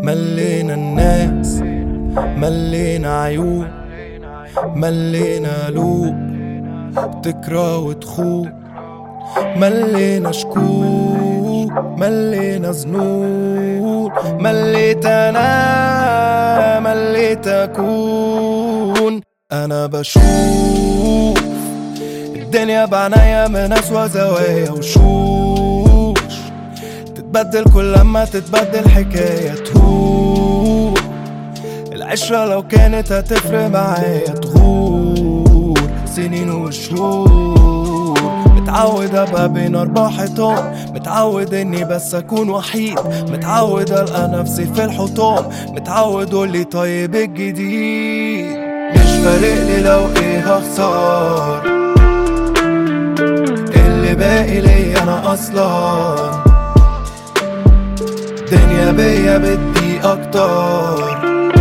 ملينا الناس ملينا عيوب ملينا قلوب تكره وتخوب ملينا شكوك ملينا ذنوب مليت انا مليت اكون انا بشوف الدنيا بعنايا من اسوا زوايا وشوش تتبدل كل لما تتبدل حكاية تهور العشرة لو كانت هتفرق معايا تغور سنين وشهور متعود ابقى بين اربع حيطان متعود اني بس اكون وحيد متعود القى نفسي في الحطام متعود قولي طيب الجديد مش فارق لي لو ايه هخسر اللي باقي لي انا اصلا الدنيا بيا بدي اكتر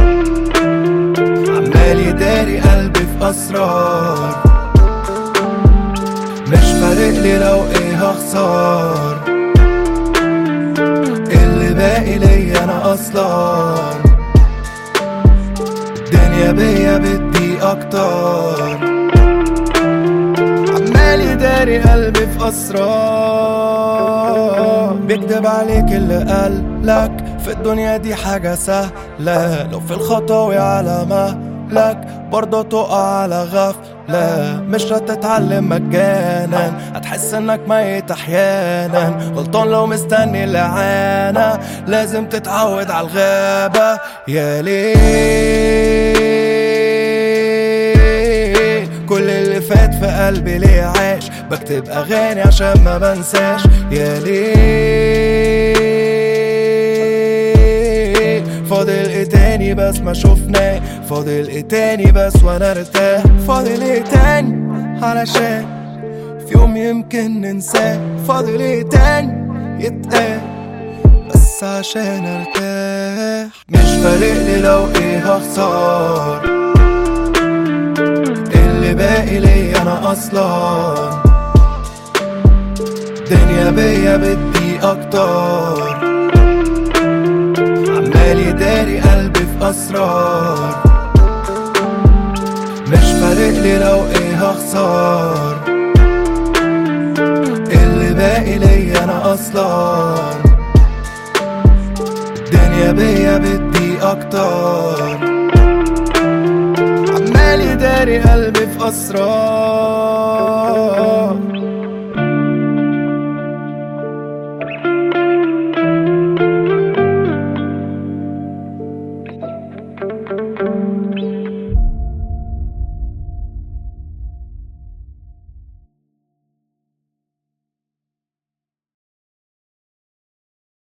عمال يداري قلبي في اسرار مش فارق لي لو ايه هخسر اللي باقي لي انا اصلا الدنيا بيا بدي اكتر عمال يداري قلبي في اسرار بيكدب عليك اللي قال لك في الدنيا دي حاجة سهلة لو في الخطاوي على مهلك برضه تقع على غفلة مش هتتعلم مجانا هتحس انك ميت احيانا غلطان لو مستني الاعانة لازم تتعود على الغابة يا ليه كل اللي فات في قلبي ليه عاش بكتب اغاني عشان ما بنساش يا ليه فاضل ايه تاني بس ما شفناه فاضل ايه تاني بس وانا ارتاح فاضل ايه تاني علشان في يوم يمكن ننساه فاضل ايه تاني يتقال بس عشان ارتاح مش فارق لي لو ايه هخسر اللي باقي لي انا اصلا الدنيا بيا بدي اكتر عمال يداري قلبي في اسرار مش فارق لي لو ايه هخسر اللي باقي لي انا اصلا الدنيا بيا بدي اكتر عمال يداري قلبي في اسرار